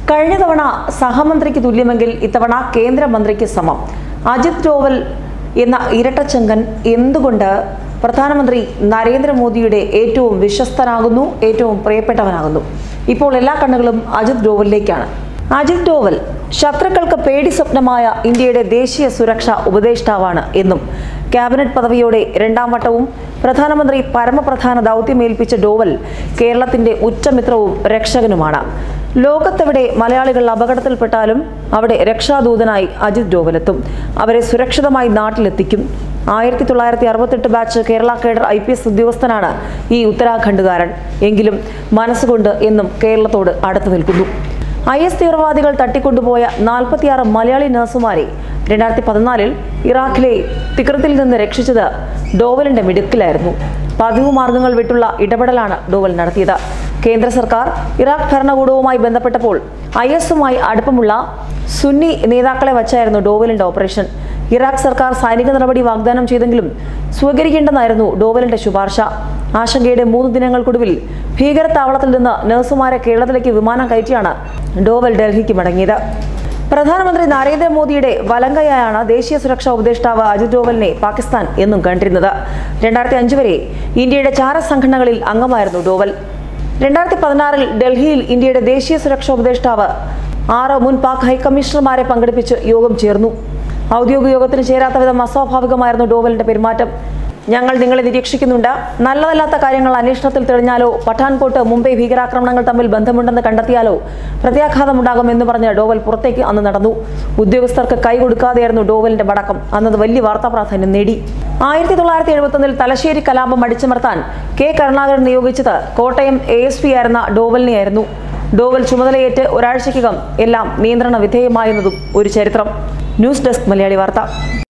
കഴിഞ്ഞ തവണ സഹമന്ത്രിക്ക് തുല്യമെങ്കിൽ ഇത്തവണ കേന്ദ്രമന്ത്രിക്ക് സമം അജിത് ഡോവൽ എന്ന ഇരട്ടച്ചങ്കൻ എന്തുകൊണ്ട് പ്രധാനമന്ത്രി നരേന്ദ്രമോദിയുടെ ഏറ്റവും വിശ്വസ്തനാകുന്നു ഏറ്റവും പ്രിയപ്പെട്ടവനാകുന്നു ഇപ്പോൾ എല്ലാ കണ്ണുകളും അജിത് ഡോവലിലേക്കാണ് അജിത് ഡോവൽ ശത്രുക്കൾക്ക് പേടി സ്വപ്നമായ ഇന്ത്യയുടെ ദേശീയ സുരക്ഷാ ഉപദേഷ്ടാവാണ് എന്നും ക്യാബിനറ്റ് പദവിയോടെ രണ്ടാം വട്ടവും പ്രധാനമന്ത്രി പരമപ്രധാന ദൗത്യമേൽപ്പിച്ച ഡോവൽ കേരളത്തിന്റെ ഉറ്റമിത്രവും രക്ഷകനുമാണ് ലോകത്തെവിടെ മലയാളികൾ അപകടത്തിൽപ്പെട്ടാലും അവിടെ രക്ഷാദൂതനായി അജിത് ഡോവലെത്തും അവരെ സുരക്ഷിതമായി നാട്ടിലെത്തിക്കും ആയിരത്തി തൊള്ളായിരത്തി അറുപത്തെട്ട് batch Kerala cadre I P S ഉദ്യോഗസ്ഥനാണ് ഈ ഉത്തരാഖണ്ഡുകാരൻ എങ്കിലും മനസ്സുകൊണ്ട് എന്നും കേരളത്തോട് അടുത്തു നിൽക്കുന്നു ഐ എസ് തീവ്രവാദികൾ തട്ടിക്കൊണ്ടുപോയ നാൽപ്പത്തിയാറ് മലയാളി നഴ്സുമാരെ രണ്ടായിരത്തി പതിനാലിൽ ഇറാഖിലെ തിക്രത്തിൽ നിന്ന് രക്ഷിച്ചത് ഡോവലിന്റെ മിടുക്കിലായിരുന്നു പതിവ് മാർഗങ്ങൾ വിട്ടുള്ള ഇടപെടലാണ് ഡോവൽ നടത്തിയത് കേന്ദ്ര സർക്കാർ ഇറാഖ് ഭരണകൂടവുമായി ബന്ധപ്പെട്ടപ്പോൾ ഐ എസുമായി അടുപ്പമുള്ള സുന്നി നേതാക്കളെ വച്ചായിരുന്നു ഡോവലിന്റെ ഓപ്പറേഷൻ ഇറാഖ് സർക്കാർ സൈനിക നടപടി വാഗ്ദാനം ചെയ്തെങ്കിലും സ്വീകരിക്കേണ്ടെന്നായിരുന്നു ഡോവലിന്റെ ശുപാർശ ആശങ്കയുടെ മൂന്ന് ദിനങ്ങൾക്കൊടുവിൽ ഭീകരത്താവളത്തിൽ നിന്ന് നഴ്സുമാരെ കേരളത്തിലേക്ക് വിമാനം കയറ്റിയാണ് ഡോവൽ ഡൽഹിക്ക് മടങ്ങിയത് പ്രധാനമന്ത്രി നരേന്ദ്രമോദിയുടെ വലങ്കയായാണ് ദേശീയ സുരക്ഷാ ഉപദേഷ്ടാവ് അജിത് ഡോവലിനെ പാകിസ്ഥാൻ എന്നും കണ്ടിരുന്നത് രണ്ടായിരത്തി അഞ്ച് വരെ ഇന്ത്യയുടെ ചാര സംഘടനകളിൽ അംഗമായിരുന്നു ഡോവൽ രണ്ടായിരത്തി പതിനാറിൽ ഡൽഹിയിൽ ഇന്ത്യയുടെ ദേശീയ സുരക്ഷാ ഉപദേഷ്ടാവ് ആറ് മുൻ പാക് ഹൈക്കമ്മീഷണർമാരെ പങ്കെടുപ്പിച്ച് യോഗം ചേർന്നു ഔദ്യോഗിക യോഗത്തിന് ചേരാത്ത വിധം അസ്വാഭാവികമായിരുന്നു ഡോവലിന്റെ പെരുമാറ്റം ഞങ്ങൾ നിങ്ങളെ നിരീക്ഷിക്കുന്നുണ്ട് നല്ലതല്ലാത്ത കാര്യങ്ങൾ അന്വേഷണത്തിൽ തെളിഞ്ഞാലോ പഠാൻകോട്ട് മുംബൈ ഭീകരാക്രമണങ്ങൾ തമ്മിൽ ബന്ധമുണ്ടെന്ന് കണ്ടെത്തിയാലോ പ്രത്യാഘാതമുണ്ടാകും എന്ന് പറഞ്ഞ് ഡോവൽ പുറത്തേക്ക് അന്ന് നടന്നു ഉദ്യോഗസ്ഥർക്ക് കൈ കൊടുക്കാതെയായിരുന്നു ഡോവലിന്റെ മടക്കം അന്നത് വലിയ വാർത്താ പ്രാധാന്യം നേടി ആയിരത്തി തൊള്ളായിരത്തി എഴുപത്തൊന്നിൽ തലശ്ശേരി കലാപം അടിച്ചമർത്താൻ കെ കരുണാകരൻ നിയോഗിച്ചത് കോട്ടയം എ എസ് പി ആയിരുന്ന ഡോവലിനെയായിരുന്നു ഡോവൽ ചുമതലയേറ്റ് ഒരാഴ്ചയ്ക്കകം എല്ലാം നിയന്ത്രണ വിധേയമായെന്നതും ഒരു ചരിത്രം ന്യൂസ് ഡെസ്ക് മലയാളി വാർത്ത